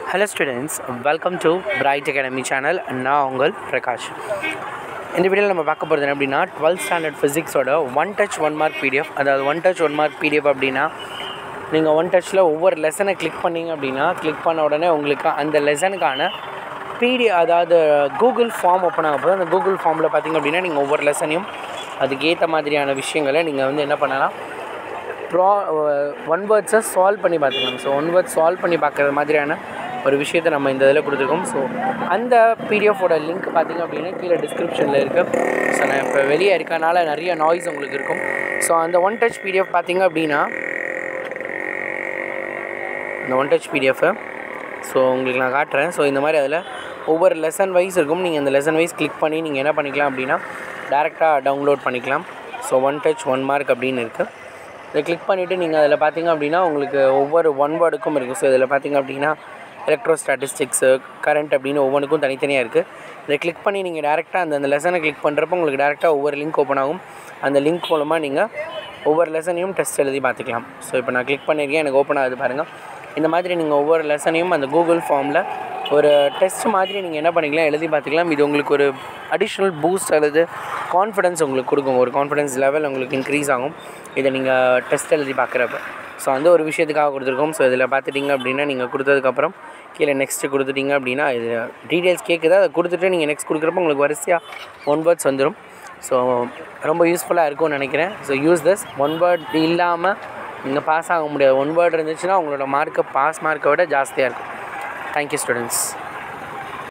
hello students welcome to Bright Academy channel நான் உங்கள் பிரகாஷ் இந்த வீடியோவில் நம்ம பார்க்க போகிறது என்ன அப்படின்னா டுவெல்த் ஸ்டாண்டர்ட் ஃபிசிக்ஸோட one touch one mark PDF அதாவது one touch one mark PDF அப்படின்னா நீங்கள் ஒன் டச்சில் ஒவ்வொரு லெசனை கிளிக் பண்ணீங்க அப்படின்னா கிளிக் பண்ண உடனே உங்களுக்கு அந்த லெசனுக்கான பிடி அதாவது கூகுள் ஃபார்ம் ஓப்பன் ஆக போது அந்த கூகுள் ஃபார்மில் பார்த்தீங்க அப்படின்னா நீங்கள் ஒவ்வொரு லெசனையும் அதுக்கேற்ற மாதிரியான விஷயங்களை நீங்கள் வந்து என்ன பண்ணலாம் ப்ரா ஒன் வேர்ட்ஸை சால்வ் பண்ணி பார்த்துக்கலாம் ஸோ ஒன் வேர்ட்ஸ் சால்வ் பண்ணி பார்க்குற மாதிரியான ஒரு விஷயத்தை நம்ம இந்த இதில் கொடுத்துருக்கோம் ஸோ அந்த பிடிஎஃபோட லிங்க் பார்த்தீங்க அப்படின்னா கீழே டிஸ்கிரிப்ஷனில் இருக்குது ஸோ நான் இப்போ வெளியே இருக்கனால நிறைய நாய்ஸ் உங்களுக்கு இருக்கும் ஸோ அந்த ஒன் டச் பிடிஎஃப் பார்த்தீங்க அப்படின்னா இந்த ஒன் டச் பிடிஎஃபை ஸோ உங்களுக்கு நான் காட்டுறேன் ஸோ இந்த மாதிரி அதில் ஒவ்வொரு லெசன் வைஸ் இருக்கும் நீங்கள் அந்த லெசன் வைஸ் கிளிக் பண்ணி நீங்கள் என்ன பண்ணிக்கலாம் அப்படின்னா டேரெக்டாக டவுன்லோட் பண்ணிக்கலாம் so one touch one mark அப்படின்னு இருக்குது இதை கிளிக் பண்ணிவிட்டு நீங்கள் அதில் பார்த்தீங்க அப்படின்னா உங்களுக்கு ஒவ்வொரு ஒன் வேர்டுக்கும் இருக்குது ஸோ இதில் பார்த்தீங்க அப்படின்னா எலக்ட்ரோ ஸ்டாட்டிஸ்டிக்ஸு கரண்ட் அப்படின்னு ஒவ்வொன்றுக்கும் தனித்தனியாக இருக்குது இதை கிளிக் பண்ணி நீங்கள் டேரெக்டாக அந்த அந்த லெசனை கிளிக் பண்ணுறப்போ உங்களுக்கு டேரெக்டாக ஒவ்வொரு லிங்க் ஓப்பன் ஆகும் அந்த லிங்க் மூலமாக நீங்கள் ஒவ்வொரு லெசனையும் டெஸ்ட் எழுதி பார்த்துக்கலாம் ஸோ இப்போ நான் கிளிக் பண்ணியிருக்கேன் எனக்கு ஓப்பன் ஆகுது பாருங்கள் இந்த மாதிரி நீங்கள் ஒவ்வொரு லெசனையும் அந்த கூகுள் ஃபார்மில் ஒரு டெஸ்ட் மாதிரி நீங்கள் என்ன பண்ணிக்கலாம் எழுதி பார்த்துக்கலாம் இது உங்களுக்கு ஒரு அடிஷ்னல் பூஸ்ட் அல்லது கான்ஃபிடன்ஸ் உங்களுக்கு கொடுக்கும் ஒரு கான்ஃபிடன்ஸ் லெவல் உங்களுக்கு இன்க்ரீஸ் ஆகும் இதை நீங்கள் டெஸ்ட் எழுதி பார்க்குறப்ப ஸோ அந்த ஒரு விஷயத்துக்காக கொடுத்துருக்கோம் ஸோ இதில் பார்த்துட்டிங்க அப்படின்னா நீங்கள் கொடுத்ததுக்கப்புறம் கீழே நெக்ஸ்ட்டு கொடுத்துட்டிங்க அப்படின்னா இது டீட்டெயில்ஸ் கேட்குது அதை கொடுத்துட்டு நீங்கள் நெக்ஸ்ட் கொடுக்குறப்ப உங்களுக்கு வரிசையாக ஒன் வேர்ட்ஸ் வந்துடும் ஸோ ரொம்ப யூஸ்ஃபுல்லாக இருக்கும்னு நினைக்கிறேன் so use this one word இல்லாமல் நீங்கள் பாஸ் ஆக முடியாது ஒன் வேர்ட் இருந்துச்சுன்னா உங்களோட மார்க்கு பாஸ் மார்க்கை விட ஜாஸ்தியாக இருக்கும் தேங்க்யூ ஸ்டூடெண்ட்ஸ்